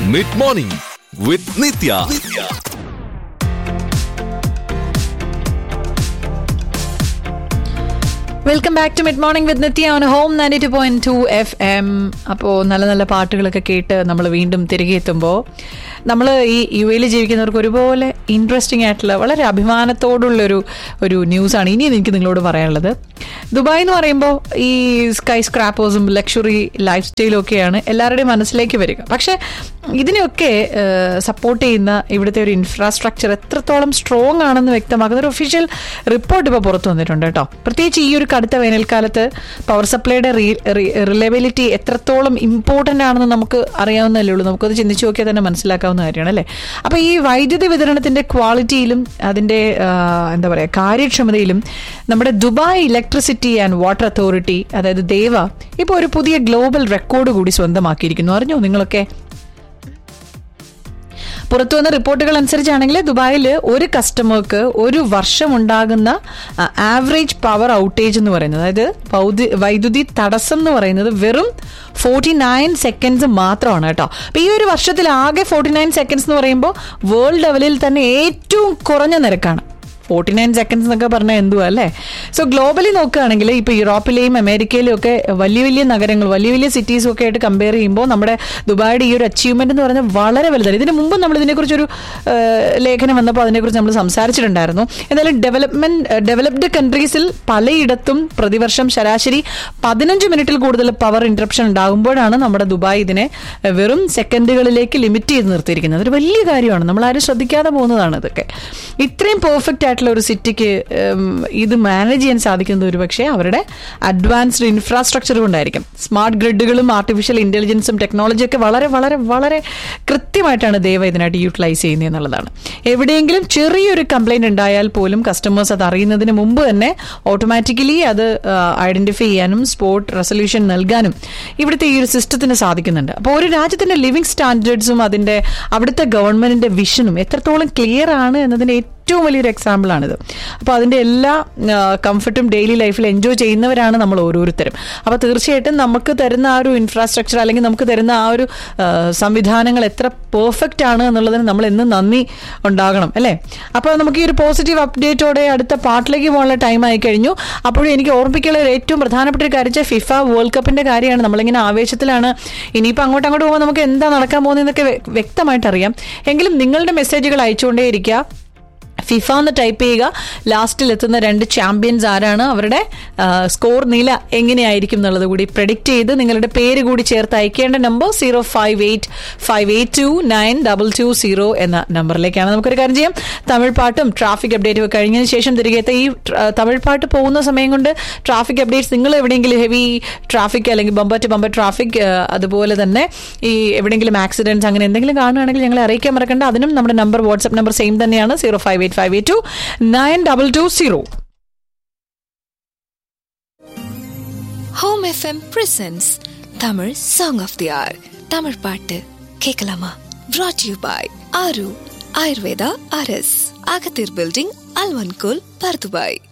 mid morning with Nithya welcome back to mid morning with Nithya on home ninety two point two F M അപ്പോൾ നല്ല നല്ല പാട്ടുകളൊക്കെ കേട്ട് നമ്മൾ വീണ്ടും തിരികെ എത്തുമ്പോൾ നമ്മൾ ഈ യു എയിൽ ജീവിക്കുന്നവർക്ക് ഒരുപോലെ ഇൻട്രസ്റ്റിംഗ് ആയിട്ടുള്ള വളരെ അഭിമാനത്തോടുള്ളൊരു ഒരു ന്യൂസാണ് ഇനി എനിക്ക് നിങ്ങളോട് പറയാനുള്ളത് ദുബായ് എന്ന് പറയുമ്പോൾ ഈ സ്കൈ സ്ക്രാപ്പേഴ്സും ലക്ഷറി ലൈഫ് സ്റ്റൈലും ഒക്കെയാണ് എല്ലാവരുടെയും മനസ്സിലേക്ക് വരിക പക്ഷേ ഇതിനെയൊക്കെ സപ്പോർട്ട് ചെയ്യുന്ന ഇവിടുത്തെ ഒരു ഇൻഫ്രാസ്ട്രക്ചർ എത്രത്തോളം സ്ട്രോങ് ആണെന്ന് വ്യക്തമാക്കുന്ന ഒരു ഒഫീഷ്യൽ റിപ്പോർട്ട് ഇപ്പോൾ പുറത്തു വന്നിട്ടുണ്ട് കേട്ടോ പ്രത്യേകിച്ച് ഈ ഒരു കടുത്ത വേനൽക്കാലത്ത് പവർ സപ്ലൈയുടെ റിലയബിലിറ്റി എത്രത്തോളം ഇമ്പോർട്ടൻ്റ് ആണെന്ന് നമുക്ക് അറിയാവുന്നതല്ലേ ഉള്ളൂ നമുക്കത് ചിന്തിച്ചു നോക്കിയാൽ തന്നെ മനസ്സിലാക്കാവുന്ന കാര്യമാണ് അല്ലേ അപ്പോൾ ഈ വൈദ്യുതി വിതരണത്തിൻ്റെ ക്വാളിറ്റിയിലും അതിൻ്റെ ആ, എന്താ പറയുക കാര്യക്ഷമതയിലും നമ്മുടെ Dubai electricity and water authority അതായത് ദേവ ഇപ്പോൾ ഒരു പുതിയ ഗ്ലോബൽ റെക്കോർഡ് കൂടി സ്വന്തമാക്കിയിരിക്കുന്നു അറിഞ്ഞോ നിങ്ങളൊക്കെ പുറത്തു വന്ന റിപ്പോർട്ടുകൾ അനുസരിച്ചാണെങ്കിൽ ദുബായിൽ ഒരു കസ്റ്റമർക്ക് ഒരു വർഷം ഉണ്ടാകുന്ന ആവറേജ് പവർ ഔട്ടേജ് എന്ന് പറയുന്നത് അതായത് വൗദ്യു- വൈദ്യുതി തടസ്സം എന്ന് പറയുന്നത് വെറും ഫോർട്ടി നയൻ സെക്കൻഡ്സ് മാത്രമാണ് കേട്ടോ അപ്പൊ ഈ ഒരു വർഷത്തിൽ ആകെ ഫോർട്ടി നയൻ സെക്കൻഡ്സ് എന്ന് പറയുമ്പോൾ വേൾഡ് ലെവലിൽ തന്നെ ഏറ്റവും കുറഞ്ഞ നിരക്കാണ് ഫോർട്ടി നയൻ സെക്കൻഡ്സ് എന്നൊക്കെ പറഞ്ഞാൽ എന്തുവാ അല്ലേ സോ ഗ്ലോബലി നോക്കുകയാണെങ്കിൽ ഇപ്പോൾ യൂറോപ്പിലെയും അമേരിക്കയിലും ഒക്കെ വലിയ വലിയ നഗരങ്ങൾ വലിയ വലിയ സിറ്റീസും ഒക്കെ ആയിട്ട് കമ്പയർ ചെയ്യുമ്പോൾ നമ്മുടെ ദുബായുടെ ഈ ഒരു അച്ചീവ്മെന്റ് എന്ന് പറഞ്ഞാൽ വളരെ വലുതാണ് ഇതിന് മുമ്പ് നമ്മൾ ഇതിനെക്കുറിച്ചൊരു ആ, ലേഖനം വന്നപ്പോൾ അതിനെക്കുറിച്ച് നമ്മൾ സംസാരിച്ചിട്ടുണ്ടായിരുന്നു എന്തായാലും ഡെവലപ്മെന്റ് ഡെവലപ്ഡ് കൺട്രീസിൽ പലയിടത്തും പ്രതിവർഷം ശരാശരി പതിനഞ്ച് മിനിറ്റിൽ കൂടുതൽ പവർ ഇന്ററപ്ഷൻ ഉണ്ടാകുമ്പോഴാണ് നമ്മുടെ ദുബായ് ഇതിനെ വെറും സെക്കൻഡുകളിലേക്ക് ലിമിറ്റ് ചെയ്ത് നിർത്തിയിരിക്കുന്നത് അതൊരു വലിയ കാര്യമാണ് നമ്മൾ ആരും ശ്രദ്ധിക്കാതെ പോകുന്നതാണ് ഇതൊക്കെ ഇത്രയും പെർഫെക്റ്റ് ആയിട്ടുള്ള ഒരു സിറ്റിക്ക് ഇത് മാനേജ് ചെയ്യാൻ സാധിക്കുന്നത് ഒരു പക്ഷേ അവരുടെ അഡ്വാൻസ്ഡ് ഇൻഫ്രാസ്ട്രക്ചർ കൊണ്ടായിരിക്കും സ്മാർട്ട് ഗ്രിഡുകളും ആർട്ടിഫിഷ്യൽ ഇന്റലിജൻസും ടെക്നോളജിയൊക്കെ വളരെ വളരെ വളരെ കൃത്യമായിട്ടാണ് ദൈവം ഇതിനായിട്ട് യൂട്ടിലൈസ് ചെയ്യുന്നത് എന്നുള്ളതാണ് എവിടെയെങ്കിലും ചെറിയൊരു കംപ്ലൈന്റ് ഉണ്ടായാൽ പോലും കസ്റ്റമേഴ്സ് അത് അറിയുന്നതിന് മുമ്പ് തന്നെ ഓട്ടോമാറ്റിക്കലി അത് ഐഡന്റിഫൈ ചെയ്യാനും സ്പോട്ട് റെസൊല്യൂഷൻ നൽകാനും ഇവിടുത്തെ ഈ ഒരു സിസ്റ്റത്തിന് സാധിക്കുന്നുണ്ട് അപ്പോൾ ഒരു രാജ്യത്തിന്റെ ലിവിംഗ് സ്റ്റാൻഡേർഡ്സും അതിന്റെ അവിടുത്തെ ഗവൺമെന്റിന്റെ വിഷനും എത്രത്തോളം ക്ലിയർ ആണ് എന്നതിന്റെ ഏറ്റവും വലിയൊരു എക്സാമ്പിളാണിത് അപ്പോൾ അതിന്റെ എല്ലാ കംഫർട്ടും ഡെയിലി ലൈഫിൽ എൻജോയ് ചെയ്യുന്നവരാണ് നമ്മൾ ഓരോരുത്തരും അപ്പോൾ തീർച്ചയായിട്ടും നമുക്ക് തരുന്ന ആ ഒരു ഇൻഫ്രാസ്ട്രക്ചർ അല്ലെങ്കിൽ നമുക്ക് തരുന്ന ആ ഒരു ആ, സംവിധാനങ്ങൾ എത്ര പെർഫെക്റ്റ് ആണ് എന്നുള്ളതിന് നമ്മൾ എന്നും നന്ദി ഉണ്ടാകണം അല്ലേ അപ്പോൾ നമുക്ക് ഈ ഒരു പോസിറ്റീവ് അപ്ഡേറ്റോടെ അടുത്ത പാട്ടിലേക്ക് പോകാനുള്ള ടൈം ആയി കഴിഞ്ഞു അപ്പോഴും എനിക്ക് ഓർമ്മിക്കാനുള്ള ഒരു ഏറ്റവും പ്രധാനപ്പെട്ട ഒരു കാര്യം വെച്ചാൽ ഫിഫ വേൾഡ് കപ്പിന്റെ കാര്യമാണ് നമ്മളിങ്ങനെ ആവേശത്തിലാണ് ഇനിയിപ്പോൾ അങ്ങോട്ട് അങ്ങോട്ട് പോകുമ്പോൾ നമുക്ക് എന്താ നടക്കാൻ പോകുന്നതെന്നൊക്കെ വ്യ- വ്യക്തമായിട്ട് അറിയാം എങ്കിലും നിങ്ങളുടെ മെസ്സേജുകൾ അയച്ചുകൊണ്ടേയിരിക്കുക ഫിഫ എന്ന് ടൈപ്പ് ചെയ്യുക ലാസ്റ്റിൽ എത്തുന്ന രണ്ട് ചാമ്പ്യൻസ് ആരാണ് അവരുടെ സ്കോർ നില എങ്ങനെയായിരിക്കും എന്നുള്ളത് കൂടി പ്രഡിക്റ്റ് ചെയ്ത് നിങ്ങളുടെ പേര് കൂടി ചേർത്ത് അയക്കേണ്ട number zero five eight five eight two nine double two zero എന്ന നമ്പറിലേക്കാണ് നമുക്കൊരു കാര്യം ചെയ്യാം തമിഴ് പാട്ടും ട്രാഫിക് അപ്ഡേറ്റും ഒക്കെ കഴിഞ്ഞതിന് ശേഷം തിരികെ എത്ത ഈ ആ, തമിഴ് പാട്ട് പോകുന്ന സമയം കൊണ്ട് ട്രാഫിക് അപ്ഡേറ്റ്സ് നിങ്ങൾ എവിടെയെങ്കിലും ഹെവി ട്രാഫിക് അല്ലെങ്കിൽ ബമ്പർ ടു ബമ്പർ ട്രാഫിക് അതുപോലെ തന്നെ ഈ എവിടെയെങ്കിലും ആക്സിഡൻറ്റ്സ് അങ്ങനെ എന്തെങ്കിലും കാണുകയാണെങ്കിൽ ഞങ്ങളെ അറിയിക്കാൻ മറക്കണ്ട അതിനും നമ്മുടെ നമ്പർ വാട്സ്ആപ്പ് നമ്പർ സെയിം തന്നെയാണ് zero five eight five eight two nine double two zero home FM presents Tamil song of the hour Tamil பாட்டு கேட்கலாமா brought யூ பாய் ஆரு ஆயுர்வேதா அரஸ் அகத்தீர் பில்டிங் அல்வன்கோல் பர்துபாய்